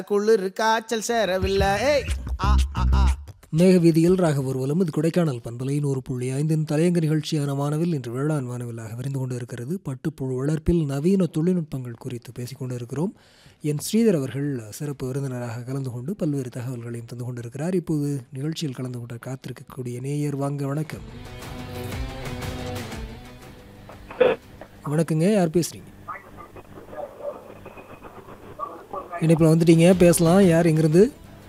குளிர் காய்ச்சல் சேரவில்லை ஏய் ஆ ஆ ஆ மேக வீதியில் ராக ஊர்வலம் இது கொடைக்கானல் பண்பலை நூறு புள்ளி ஐந்தின் தலையங்க நிகழ்ச்சியான வானவில் இன்று வேளாண் வானவிலாக விரிந்து கொண்டு இருக்கிறது பட்டுப்புழு வளர்ப்பில் நவீன தொழில்நுட்பங்கள் குறித்து பேசிக்கொண்டு இருக்கிறோம் என் ஸ்ரீதர் அவர்கள் சிறப்பு விருந்தினராக கலந்து கொண்டு பல்வேறு தகவல்களையும் தந்து கொண்டிருக்கிறார் இப்போது நிகழ்ச்சியில் கலந்து கொண்ட காத்திருக்கக்கூடிய நேயர் வாங்க வணக்கம் வணக்கங்க யார் பேசுறீங்க இணைப்பில் வந்துட்டீங்க பேசலாம் யார் எங்கிருந்து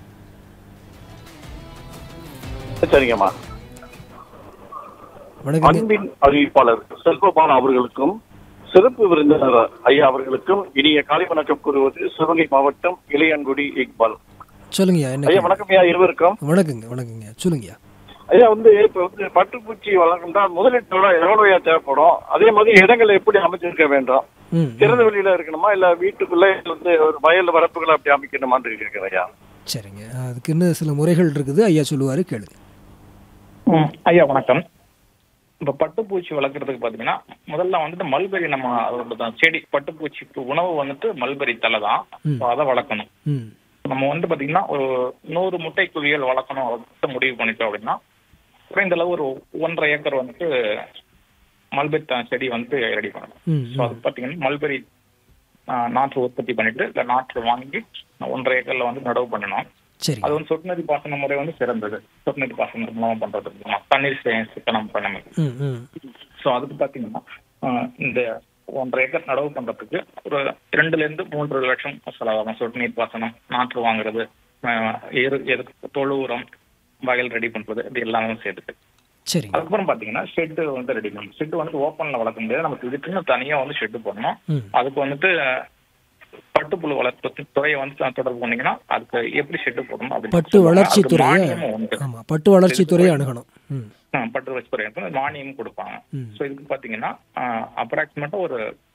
சரிங்கம்மா வணக்கங்க அன்பின் அறிவிப்பாளர் செல்வபாலா அவர்களுக்கும் சிறப்பு விருந்தினர் ஐயா அவர்களுக்கும் இனிய காலை வணக்கம் கூறுவது சிவகங்கை மாவட்டம் இளையான்குடி இக்பால் சொல்லுங்கய்யா என்ன ஐயா வணக்கம் ஐயா இருவருக்கும் வணக்கங்க வணக்கங்க சொல்லுங்கய்யா ஐயா வந்து இப்ப வந்து பட்டுப்பூச்சி வளர்க்கணும்னா முதலீட்டோட எவ்வளவு ஐயா தேவைப்படும் அதே மாதிரி இடங்களை எப்படி அமைச்சிருக்க வேண்டும் ம் திறந்த வெளியில இருக்கணுமா இல்ல வீட்டுக்குள்ள வந்து ஒரு வயல் வரப்புகளை அப்படி அமைக்கணுமான்னு இருக்கிறேன் ஐயா சரிங்க அதுக்கு இன்னும் சில முறைகள் இருக்குது ஐயா சொல்லுவாரு கேளுங்க ம், ஐயா வணக்கம் இப்ப பட்டுப்பூச்சி வளர்க்கறதுக்கு பாத்தீங்கன்னா முதல்ல வந்துட்டு மல்பெரி நம்ம அதோட தான் செடி பட்டுப்பூச்சிக்கு உணவு வந்துட்டு மல்பெரி தலை தான் ம். So அதை வளர்க்கணும் ம் நம்ம வந்து பாத்தீங்கன்னா ஒரு நூறு முட்டை குவியல் வளர்க்கணும் அப்படின்னு முடிவு பண்ணிட்டோம் அப்படின்னா குறைந்த அளவு ஒரு ஒன்றரை ஏக்கர் வந்துட்டு மல்பெரி த- செடி வந்து ரெடி பண்ணணும் ம் ஸோ அது பாத்தீங்கன்னா மல்பெரி ஆ, நாற்று உற்பத்தி பண்ணிட்டு இல்ல நாற்று வாங்கி ஒன்றரை ஏக்கர்ல வந்து நடவு பண்ணணும் சரிங்க அது வந்து சொட்டுநதி பாசன முறை வந்து சிறந்தது சொட்டுநதி பாசனம் மூலமா பண்றது மூலமா தண்ணீர் சே- சிக்கனம் பண்ண ம் ம் ஸோ அதுக்கு பாத்தீங்கன்னா ஆஹ், இந்த ஒன்றரை ஏக்கர் நடவு பண்றதுக்கு ஒரு ரெண்டுல இருந்து மூன்று லட்சம் செலவாகும் சொட்டு நீர் பாசனம் நாற்று வாங்குறது ஆஹ், எரு எதுக்கு தொழு உரம் வயல் ரெடி பண்றது இது எல்லாமே சேர்த்துட்டு சரிங்க அதுக்கப்புறம் பாத்தீங்கன்னா ஷெட்டு வந்து ரெடி பண்ணணும் ஷெட்டு வந்து ஓப்பன்ல வளர்க்க முடியாது நமக்கு இதுக்குன்னு தனியா வந்து ஷெட்டு போடணும் ம் அதுக்கு வந்துட்டு பட்டுப்புழு வளர்ப்பு துறையை வந்து தொடர்பு பண்ணீங்கன்னா அதுக்கு எப்படி ஷெட்டு போடணும் அப்படின்னு பட்டு சொல்லுவாங்க. வளர்ச்சி அதுக்கு துறையை மானியமும் உண்டு ஆமா பட்டு வளர்ச்சி துறையை அணுகணும் ம் ஆ, பட்டு வளர்ச்சி துறை மானியம் கொடுப்பாங்க ம் ஸோ இதுக்கு பார்த்தீங்கன்னா அப்ராக்சிமேட்டா ஒரு